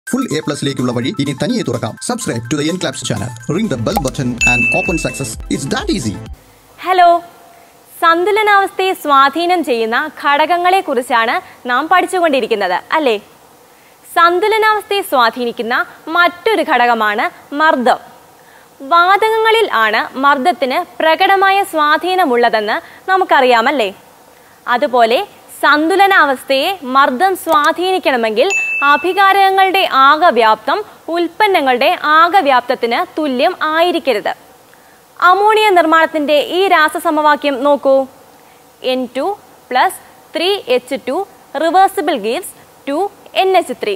full A പ്ലസിലേക്കുള്ള വഴി ഇനി തനിയെ തുറക്കാം subscribe to the N claps channel ring the bell button and open success it's that easy hello സന്തുലനാവസ്ഥയെ സ്വാധീനം ചെയ്യുന്ന ഘടകങ്ങളെക്കുറിച്ചാണ് നാം പഠിച്ചുകൊണ്ടിരിക്കുന്നത് അല്ലേ സന്തുലനാവസ്ഥയെ സ്വാധീനിക്കുന്ന മറ്റൊരു ഘടകമാണ് മർദ്ദം വാതകങ്ങളിൽ ആണ് മർദ്ദത്തിന് പ്രകടമായ സ്വാധീനമുള്ളതെന്ന് നമുക്കറിയാമല്ലേ അതുപോലെ സന്തുലനാവസ്ഥയെ മർദ്ദം സ്വാധീനിക്കണമെങ്കിൽ അഭികാരകങ്ങളുടെ ആകെവ്യാപ്തം ഉൽപ്പന്നങ്ങളുടെ ആകെവ്യാപ്തത്തിന് തുല്യം ആയിരിക്കരുത് അമോണിയ നിർമ്മാണത്തിന്റെ ഈ രാസസമവാക്യം നോക്കൂ N two plus three H two reversible gives two N H three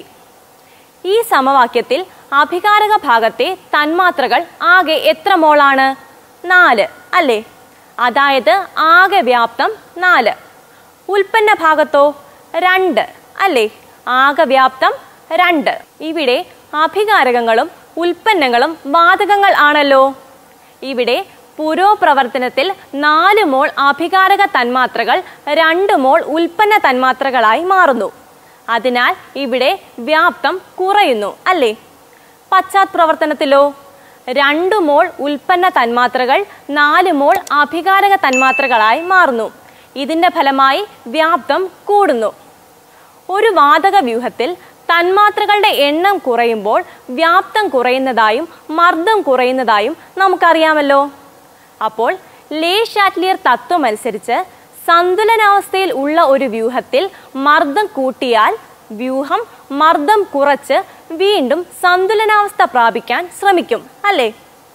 ഈ സമവാക്യത്തിൽ അഭികാരക ഭാഗത്തെ തന്മാത്രകൾ ആകെ എത്ര മോളാണ് നാല് അല്ലേ അതായത് ആകെ വ്യാപ്തം നാല് ഉൽപ്പന്ന ഭാഗത്തോ രണ്ട് അല്ലേ ആകെ വ്യാപ്തം രണ്ട് ഇവിടെ അഭികാരകങ്ങളും ഉൽപ്പന്നങ്ങളും വാതകങ്ങൾ ആണല്ലോ ഇവിടെ പുരോപ്രവർത്തനത്തിൽ നാല് മോൾ അഭികാരക തന്മാത്രകൾ രണ്ട് മോൾ ഉൽപ്പന്ന തന്മാത്രകളായി മാറുന്നു അതിനാൽ ഇവിടെ വ്യാപ്തം കുറയുന്നു അല്ലേ പശ്ചാത് പ്രവർത്തനത്തിലോ രണ്ടു മോൾ ഉൽപ്പന്ന തന്മാത്രകൾ നാല് മോൾ അഭികാരക തന്മാത്രകളായി മാറുന്നു ഇതിന്റെ ഫലമായി വ്യാപ്തം കൂടുന്നു ഒരു വാതക വ്യൂഹത്തിൽ തന്മാത്രകളുടെ എണ്ണം കുറയുമ്പോൾ വ്യാപ്തം കുറയുന്നതായും മർദ്ദം കുറയുന്നതായും നമുക്കറിയാമല്ലോ അപ്പോൾ ലേ ഷാറ്റ്ലിയർ തത്വം അനുസരിച്ച് സന്തുലനാവസ്ഥയിൽ ഉള്ള ഒരു വ്യൂഹത്തിൽ മർദ്ദം കൂട്ടിയാൽ വ്യൂഹം മർദ്ദം കുറച്ച് വീണ്ടും സന്തുലനാവസ്ഥ പ്രാപിക്കാൻ ശ്രമിക്കും അല്ലേ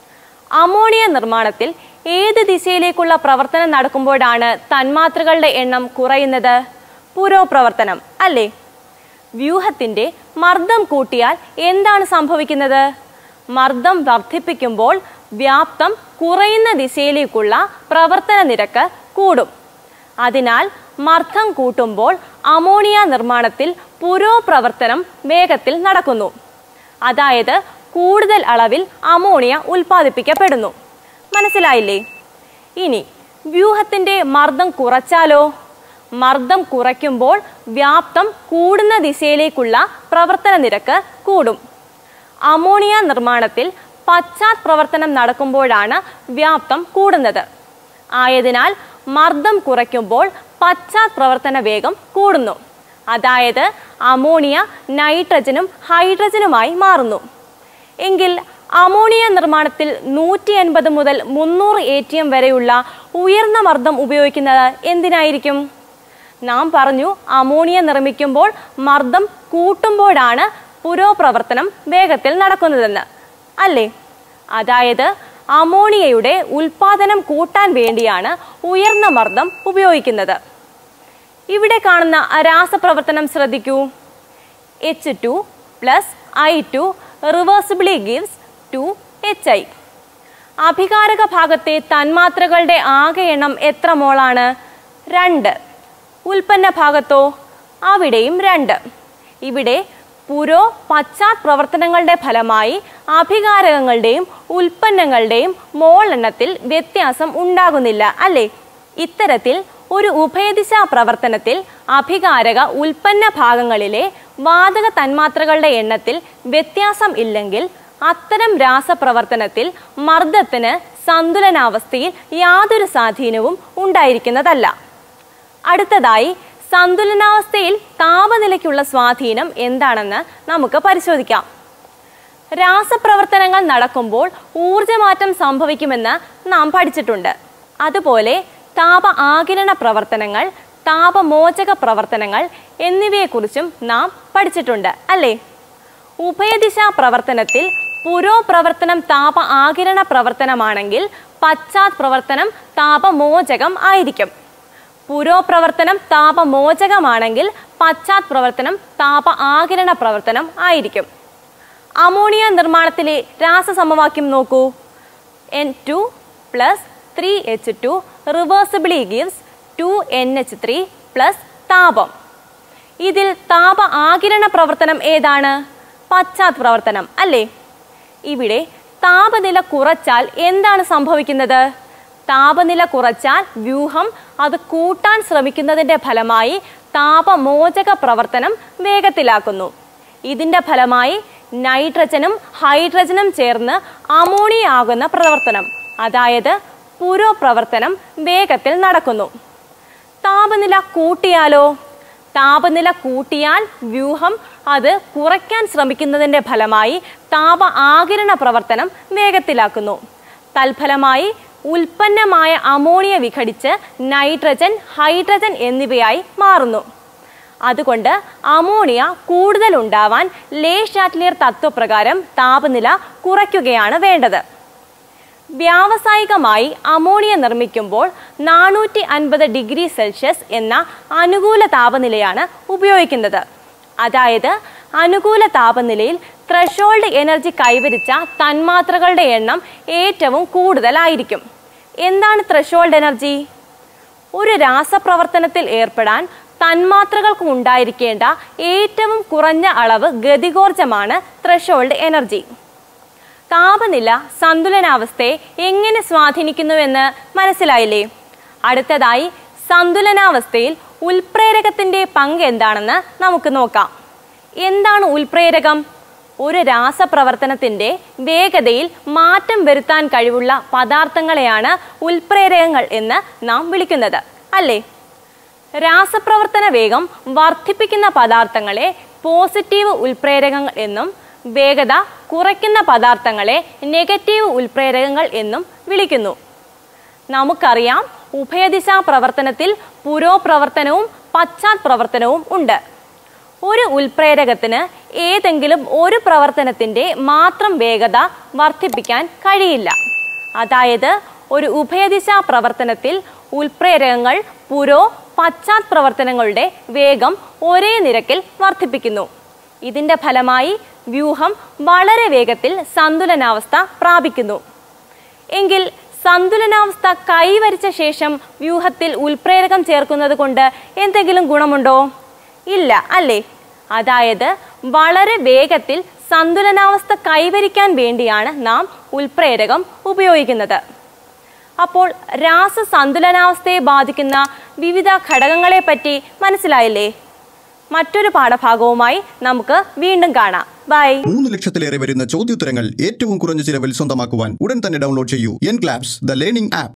അമോണിയ നിർമ്മാണത്തിൽ ഏത് ദിശയിലേക്കുള്ള പ്രവർത്തനം നടക്കുമ്പോഴാണ് തന്മാത്രകളുടെ എണ്ണം കുറയുന്നത് പുരോപ്രവർത്തനം അല്ലേ വ്യൂഹത്തിന്റെ മർദ്ദം കൂട്ടിയാൽ എന്താണ് സംഭവിക്കുന്നത് മർദ്ദം വർദ്ധിപ്പിക്കുമ്പോൾ വ്യാപ്തം കുറയുന്ന ദിശയിലേക്കുള്ള പ്രവർത്തന നിരക്ക് കൂടും അതിനാൽ മർദ്ദം കൂട്ടുമ്പോൾ അമോണിയ നിർമ്മാണത്തിൽ പുരോപ്രവർത്തനം വേഗത്തിൽ നടക്കുന്നു അതായത് കൂടുതൽ അളവിൽ അമോണിയ ഉൽപ്പാദിപ്പിക്കപ്പെടുന്നു മനസ്സിലായില്ലേ ഇനി വ്യൂഹത്തിന്റെ മർദ്ദം കുറച്ചാലോ മർദ്ദം കുറയ്ക്കുമ്പോൾ വ്യാപ്തം കൂടുന്ന ദിശയിലേക്കുള്ള പ്രവർത്തന നിരക്ക് കൂടും അമോണിയ നിർമ്മാണത്തിൽ പശ്ചാത് പ്രവർത്തനം നടക്കുമ്പോഴാണ് വ്യാപ്തം കൂടുന്നത് ആയതിനാൽ മർദ്ദം കുറയ്ക്കുമ്പോൾ പശ്ചാത് പ്രവർത്തന വേഗം കൂടുന്നു അതായത് അമോണിയ നൈട്രജനും ഹൈഡ്രജനുമായി മാറുന്നു എങ്കിൽ അമോണിയ നിർമ്മാണത്തിൽ നൂറ്റി അൻപത് മുതൽ മുന്നൂറ് എ ടി എം വരെയുള്ള ഉയർന്ന മർദ്ദം ഉപയോഗിക്കുന്നത് എന്തിനായിരിക്കും നാം പറഞ്ഞു അമോണിയ നിർമ്മിക്കുമ്പോൾ മർദ്ദം കൂട്ടുമ്പോഴാണ് പുരോപ്രവർത്തനം വേഗത്തിൽ നടക്കുന്നതെന്ന് അല്ലേ അതായത് അമോണിയയുടെ ഉൽപാദനം കൂട്ടാൻ വേണ്ടിയാണ് ഉയർന്ന മർദ്ദം ഉപയോഗിക്കുന്നത് ഇവിടെ കാണുന്ന രാസപ്രവർത്തനം ശ്രദ്ധിക്കൂ H two plus I two reversibly gives two H I അഭികാരക ഭാഗത്തെ തന്മാത്രകളുടെ ആകെ എണ്ണം എത്ര മോളാണ് രണ്ട് ഉൽപ്പന്ന ഭാഗത്തോ അവിടെയും രണ്ട് ഇവിടെ പുരോ പശ്ചാത് പ്രവർത്തനങ്ങളുടെ ഫലമായി അഭികാരകങ്ങളുടെയും ഉൽപ്പന്നങ്ങളുടെയും മോൾ എണ്ണത്തിൽ വ്യത്യാസം ഉണ്ടാകുന്നില്ല അല്ലേ ഇത്തരത്തിൽ ഒരു ഉഭയദിശാ പ്രവർത്തനത്തിൽ അഭികാരക ഉൽപ്പന്ന ഭാഗങ്ങളിലെ വാതക തന്മാത്രകളുടെ എണ്ണത്തിൽ വ്യത്യാസം ഇല്ലെങ്കിൽ അത്തരം രാസപ്രവർത്തനത്തിൽ മർദ്ദത്തിന് സന്തുലനാവസ്ഥയിൽ യാതൊരു സ്വാധീനവും ഉണ്ടായിരിക്കുന്നതല്ല അടുത്തതായി സന്തുലനാവസ്ഥയിൽ താപനിലയ്ക്കുള്ള സ്വാധീനം എന്താണെന്ന് നമുക്ക് പരിശോധിക്കാം രാസപ്രവർത്തനങ്ങൾ നടക്കുമ്പോൾ ഊർജമാറ്റം സംഭവിക്കുമെന്ന് നാം പഠിച്ചിട്ടുണ്ട് അതുപോലെ താപ ആകിരണ പ്രവർത്തനങ്ങൾ താപമോചക പ്രവർത്തനങ്ങൾ എന്നിവയെക്കുറിച്ചും നാം പഠിച്ചിട്ടുണ്ട് അല്ലേ ഉഭയദിശാ പ്രവർത്തനത്തിൽ പുരോപ്രവർത്തനം താപ ആകിരണ പ്രവർത്തനമാണെങ്കിൽ പശ്ചാത് പ്രവർത്തനം താപമോചകം ആയിരിക്കും പുരോപ്രവർത്തനം താപമോചകമാണെങ്കിൽ പശ്ചാത് പ്രവർത്തനം താപ ആകിരണ പ്രവർത്തനം ആയിരിക്കും അമോണിയ നിർമ്മാണത്തിലെ രാസസമവാക്യം നോക്കൂ N two plus three H two reversibly gives two N H three plus താപം ഇതിൽ താപ ആകിരണ പ്രവർത്തനം ഏതാണ് പശ്ചാത് പ്രവർത്തനം അല്ലേ ഇവിടെ താപനില കുറച്ചാൽ എന്താണ് സംഭവിക്കുന്നത് താപനില കുറച്ചാൽ വ്യൂഹം അത് കൂട്ടാൻ ശ്രമിക്കുന്നതിന്റെ ഫലമായി താപമോചക പ്രവർത്തനം വേഗത്തിലാക്കുന്നു ഇതിന്റെ ഫലമായി നൈട്രജനും ഹൈഡ്രജനും ചേർന്ന് അമോണിയ ആകുന്ന പ്രവർത്തനം അതായത് പുരോപ്രവർത്തനം വേഗത്തിൽ നടക്കുന്നു താപനില കൂട്ടിയാലോ താപനില കൂട്ടിയാൽ വ്യൂഹം അത് കുറയ്ക്കാൻ ശ്രമിക്കുന്നതിന്റെ ഫലമായി താപ ആകിരണ പ്രവർത്തനം വേഗത്തിലാക്കുന്നു തൽഫലമായി ഉൽപ്പന്നമായ അമോണിയ വിഘടിച്ച് നൈട്രജൻ ഹൈഡ്രജൻ എന്നിവയായി മാറുന്നു അതുകൊണ്ട് അമോണിയ കൂടുതൽ ഉണ്ടാവാൻ ലേ ഷാറ്റ്ലിയർ തത്വപ്രകാരം താപനില കുറയ്ക്കുകയാണ് വേണ്ടത് വ്യാവസായികമായി അമോണിയ നിർമ്മിക്കുമ്പോൾ നാനൂറ്റി അൻപത് ഡിഗ്രി സെൽഷ്യസ് എന്ന അനുകൂല താപനിലയാണ് ഉപയോഗിക്കുന്നത് അതായത് അനുകൂല താപനിലയിൽ ത്രഷോൾഡ് എനർജി കൈവരിച്ച തന്മാത്രകളുടെ എണ്ണം ഏറ്റവും കൂടുതലായിരിക്കും എന്താണ് ത്രഷോൾഡ് എനർജി ഒരു രാസപ്രവർത്തനത്തിൽ ഏർപ്പെടാൻ തന്മാത്രകൾക്ക് ഉണ്ടായിരിക്കേണ്ട ഏറ്റവും കുറഞ്ഞ അളവ് ഗതികോർജമാണ് ത്രഷോൾഡ് എനർജി താപനില സന്തുലനാവസ്ഥയെ എങ്ങനെ സ്വാധീനിക്കുന്നുവെന്ന് മനസ്സിലായില്ലേ അടുത്തതായി സന്തുലനാവസ്ഥയിൽ ഉൽപ്രേരകത്തിന്റെ പങ്ക് എന്താണെന്ന് നമുക്ക് നോക്കാം എന്താണ് ഉൽപ്രേരകം ഒരു രാസപ്രവർത്തനത്തിന്റെ വേഗതയിൽ മാറ്റം വരുത്താൻ കഴിവുള്ള പദാർത്ഥങ്ങളെയാണ് ഉൽപ്രേരകങ്ങൾ എന്ന് നാം വിളിക്കുന്നത് അല്ലേ രാസപ്രവർത്തന വേഗം വർദ്ധിപ്പിക്കുന്ന പദാർത്ഥങ്ങളെ പോസിറ്റീവ് ഉൽപ്രേരകങ്ങൾ എന്നും വേഗത കുറയ്ക്കുന്ന പദാർത്ഥങ്ങളെ നെഗറ്റീവ് ഉൽപ്രേരകങ്ങൾ എന്നും വിളിക്കുന്നു നമുക്കറിയാം ഉഭയദിശാ പ്രവർത്തനത്തിൽ പുരോപ്രവർത്തനവും പശ്ചാത് പ്രവർത്തനവും ഉണ്ട് ഒരു ഉൽപ്രേരകത്തിന് ഏതെങ്കിലും ഒരു പ്രവർത്തനത്തിന്റെ മാത്രം വേഗത വർദ്ധിപ്പിക്കാൻ കഴിയില്ല അതായത് ഒരു ഉഭയദിശാ പ്രവർത്തനത്തിൽ ഉൽപ്രേരകങ്ങൾ പുരോ പശ്ചാത് പ്രവർത്തനങ്ങളുടെ വേഗം ഒരേ നിരക്കിൽ വർദ്ധിപ്പിക്കുന്നു ഇതിന്റെ ഫലമായി വ്യൂഹം വളരെ വേഗത്തിൽ സന്തുലനാവസ്ഥ പ്രാപിക്കുന്നു എങ്കിൽ സന്തുലനാവസ്ഥ കൈവരിച്ച ശേഷം വ്യൂഹത്തിൽ ഉൽപ്രേരകം ചേർക്കുന്നത് കൊണ്ട് എന്തെങ്കിലും ഗുണമുണ്ടോ ഇല്ല അല്ലേ അതായത് വളരെ വേഗത്തിൽ സന്തുലനാവസ്ഥ കൈവരിക്കാൻ വേണ്ടിയാണ് നാം ഉൽപ്രേരകം ഉപയോഗിക്കുന്നത് അപ്പോൾ രാസ സന്തുലനാവസ്ഥയെ ബാധിക്കുന്ന വിവിധ ഘടകങ്ങളെ പറ്റി മനസ്സിലായില്ലേ മറ്റൊരു പാഠഭാഗവുമായി നമുക്ക് വീണ്ടും കാണാം ബൈ മൂന്ന് ലക്ഷത്തിലേറെ വരുന്ന ചോദ്യോത്തരങ്ങൾ ഏറ്റവും കുറഞ്ഞ ചിലവിൽ സ്വന്തമാക്കുവാൻ ഉടൻ തന്നെ ഡൗൺലോഡ് ചെയ്യൂ N claps the learning app